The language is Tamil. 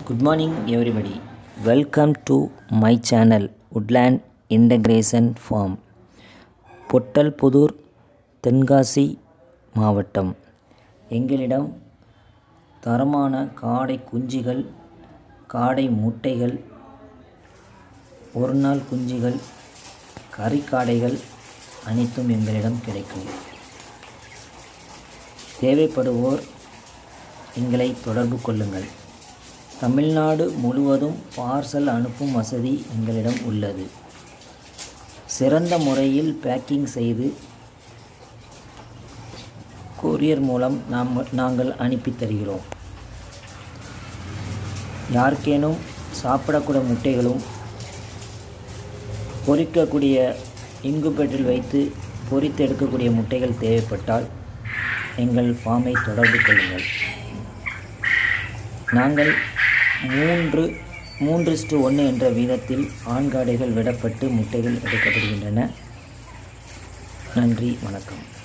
Good morning, everybody. Welcome to my channel, Woodland Integration Farm. Pottalpudur Tenkasi மாவட்டம் எங்களிடம் தரமான காடை குஞ்சுகள் காடை முட்டைகள் ஒரு நாள் குஞ்சுகள் கறிக்காடைகள் அனைத்தும் எங்களிடம் கிடைக்கும் தேவைப்படுவோர் எங்களை தொடர்பு கொள்ளுங்கள் தமிழ்நாடு முழுவதும் பார்சல் அனுப்பும் வசதி எங்களிடம் உள்ளது சிறந்த முறையில் பேக்கிங் செய்து கொரியர் மூலம் நாம் நாங்கள் அனுப்பி தருகிறோம் யாருக்கேனும் சாப்பிடக்கூடிய முட்டைகளும் பொரிக்கக்கூடிய இங்குபெட்டில் வைத்து பொரித்து எடுக்கக்கூடிய முட்டைகள் தேவைப்பட்டால் எங்கள் ஃபார்மை தொடர்பு கொள்ளுங்கள் நாங்கள் மூன்று மூன்று ஸ்டு ஒன்று என்ற வீதத்தில் ஆண்காடைகள் விடப்பட்டு முட்டைகள் எடுக்கப்படுகின்றன நன்றி வணக்கம்